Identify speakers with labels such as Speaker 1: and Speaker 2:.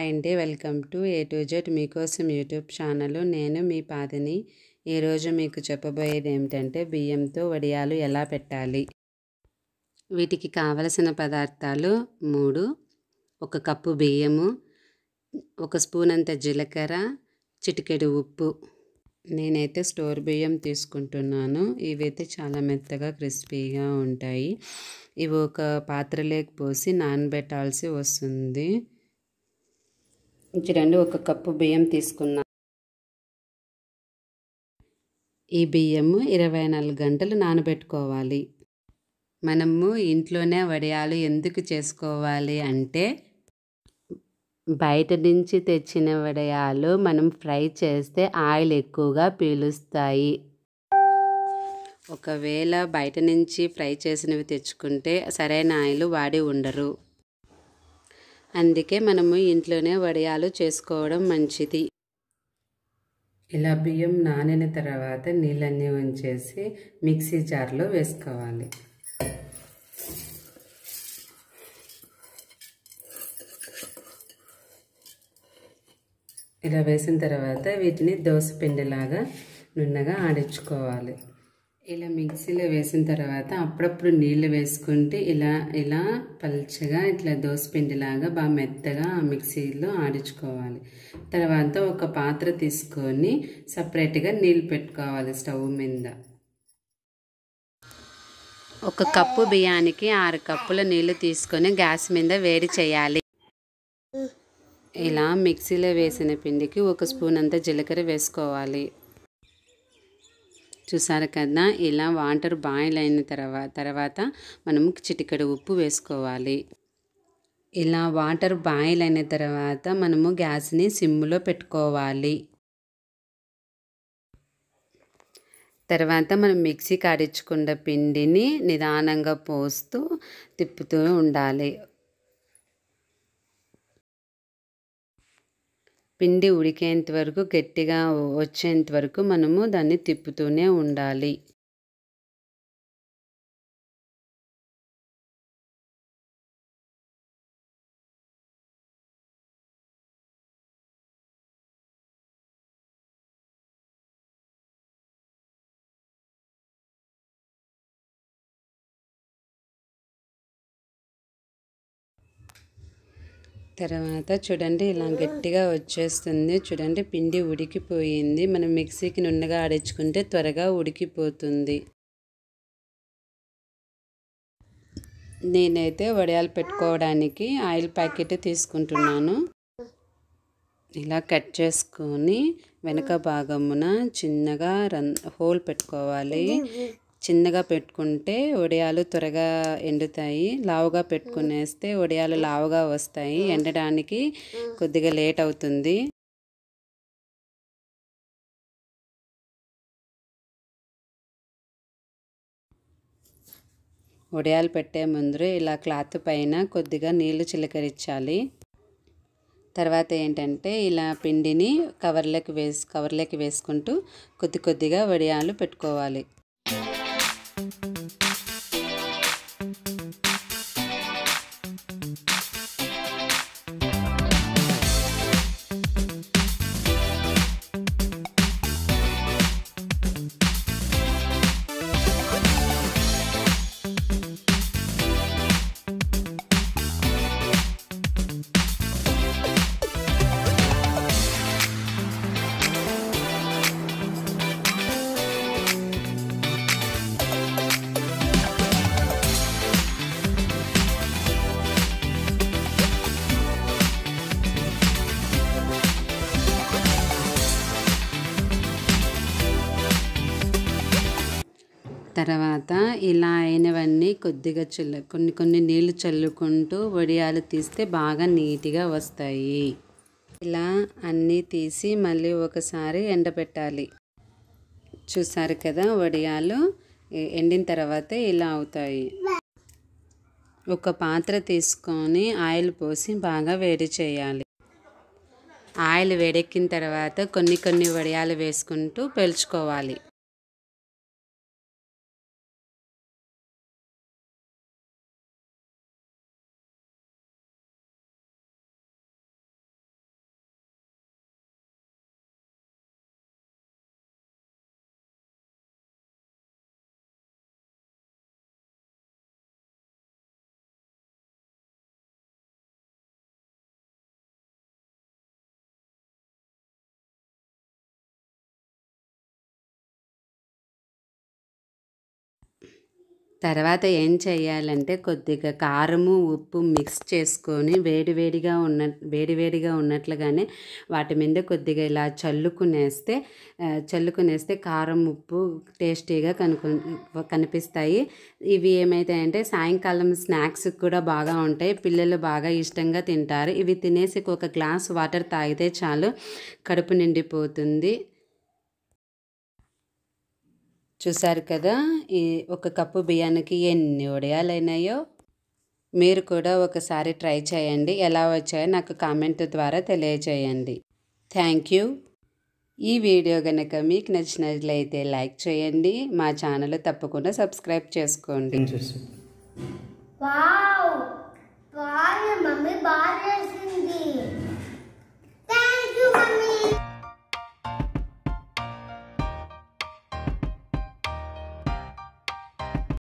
Speaker 1: hi అండి welcome to A to Z మీకోసం YouTube channel నేను మీ పాదిని ఈరోజు మీకు చెప్పబోయేది ఏమిటంటే బియ్యంతో వడియాలు ఎలా పెట్టాలి వీటికి కావలసిన పదార్థాలు మూడు ఒక కప్పు బియ్యము ఒక స్పూన్ అంత జీలకర్ర చిటికెడు ఉప్పు నేనైతే స్టోర్ బియ్యం తీసుకుంటున్నాను ఇవైతే చాలా మెత్తగా క్రిస్పీగా ఉంటాయి ఇవి ఒక పాత్రలోకి పోసి నానబెట్టాల్సి వస్తుంది చూడండి ఒక కప్పు బియ్యం తీసుకున్నా ఈ బియ్యము ఇరవై నాలుగు గంటలు నానబెట్టుకోవాలి మనము ఇంట్లోనే వడియాలు ఎందుకు చేసుకోవాలి అంటే బయట నుంచి తెచ్చిన వడియాలు మనం ఫ్రై చేస్తే ఆయిల్ ఎక్కువగా పీలుస్తాయి ఒకవేళ బయట నుంచి ఫ్రై చేసినవి తెచ్చుకుంటే సరైన ఆయిల్ వాడి ఉండరు అందుకే మనము ఇంట్లోనే వడియాలు చేసుకోవడం మంచిది ఇలా బియ్యం నానిన తర్వాత నీళ్ళన్నీ ఉంచేసి మిక్సీ జార్లో వేసుకోవాలి ఇలా వేసిన తర్వాత వీటిని దోశ పిండిలాగా నున్నగా ఆడించుకోవాలి ఇలా మిక్సీలో వేసిన తర్వాత అప్పుడప్పుడు నీళ్ళు వేసుకుంటే ఇలా ఇలా పల్చగా ఇట్లా దోసపిండిలాగా బాగా మెత్తగా మిక్సీలో ఆడించుకోవాలి తర్వాత ఒక పాత్ర తీసుకొని సపరేట్గా నీళ్ళు పెట్టుకోవాలి స్టవ్ మీద ఒక కప్పు బియ్యానికి ఆరు కప్పుల నీళ్లు తీసుకొని గ్యాస్ మీద వేడి చేయాలి ఇలా మిక్సీలో వేసిన పిండికి ఒక స్పూన్ అంత జీలకర్ర వేసుకోవాలి చూసారు కదా ఇలా వాటర్ బాయిల్ అయిన తర్వాత తర్వాత మనము చిటికెడు ఉప్పు వేసుకోవాలి ఇలా వాటర్ బాయిల్ అయిన తర్వాత మనము గ్యాస్ని సిమ్లో పెట్టుకోవాలి తర్వాత మనం మిక్సీ కాడించుకున్న పిండిని నిదానంగా పోస్తూ తిప్పుతూ ఉండాలి పిండి ఉడికేంత వరకు గట్టిగా వచ్చేంత వరకు మనము దాన్ని తిప్పుతూనే ఉండాలి తర్వాత చూడండి ఇలా గట్టిగా వచ్చేస్తుంది చూడండి పిండి ఉడికిపోయింది మనం మిక్సీకి నున్నగా ఆడించుకుంటే త్వరగా ఉడికిపోతుంది నేనైతే వడియాలు పెట్టుకోవడానికి ఆయిల్ ప్యాకెట్ తీసుకుంటున్నాను ఇలా కట్ చేసుకొని వెనక భాగమున చిన్నగా రన్ హోల్ పెట్టుకోవాలి చిన్నగా పెట్టుకుంటే వడియాలు త్వరగా ఎండుతాయి లావుగా పెట్టుకునేస్తే వడియాలు లావుగా వస్తాయి ఎండడానికి కొద్దిగా లేట్ అవుతుంది వడియాలు పెట్టే ముందు ఇలా క్లాత్ పైన కొద్దిగా నీళ్లు చిలకరించాలి తర్వాత ఏంటంటే ఇలా పిండిని కవర్లోకి వేసి కవర్లోకి వేసుకుంటూ కొద్ది కొద్దిగా వడియాలు పెట్టుకోవాలి తర్వాత ఇలా అయినవన్నీ కొద్దిగా చల్ల కొన్ని కొన్ని నీళ్లు చల్లుకుంటూ వడియాలు తీస్తే బాగా నీట్గా వస్తాయి ఇలా అన్నీ తీసి మళ్ళీ ఒకసారి ఎండబెట్టాలి చూసారు కదా వడియాలు ఎండిన తర్వాత ఇలా అవుతాయి ఒక పాత్ర తీసుకొని ఆయిల్ పోసి బాగా వేడి చేయాలి ఆయిల్ వేడెక్కిన తర్వాత కొన్ని కొన్ని వడియాలు వేసుకుంటూ పెలుచుకోవాలి తర్వాత ఏం చేయాలంటే కొద్దిగా కారము ఉప్పు మిక్స్ చేసుకొని వేడివేడిగా ఉన్న వేడివేడిగా ఉన్నట్లుగానే వాటి మీద కొద్దిగా ఇలా చల్లుకునేస్తే ఆ, చల్లుకునేస్తే కారం ఉప్పు టేస్టీగా కనుకు కనిపిస్తాయి ఇవి ఏమైతాయంటే సాయంకాలం స్నాక్స్ కూడా బాగా ఉంటాయి పిల్లలు బాగా ఇష్టంగా తింటారు ఇవి తినేసి ఒక గ్లాస్ వాటర్ తాగితే చాలు కడుపు నిండిపోతుంది చూసారు కదా ఈ ఒక కప్పు బియ్యానికి ఎన్ని వడియాలైనాయో మీరు కూడా ఒకసారి ట్రై చేయండి ఎలా వచ్చాయో నాకు కామెంట్ ద్వారా తెలియచేయండి థ్యాంక్ యూ ఈ వీడియో కనుక మీకు నచ్చినట్లయితే లైక్ చేయండి మా ఛానల్ తప్పకుండా సబ్స్క్రైబ్ చేసుకోండి
Speaker 2: చూసి
Speaker 3: వావ్ బాగా మమ్మీ బాగా చేసింది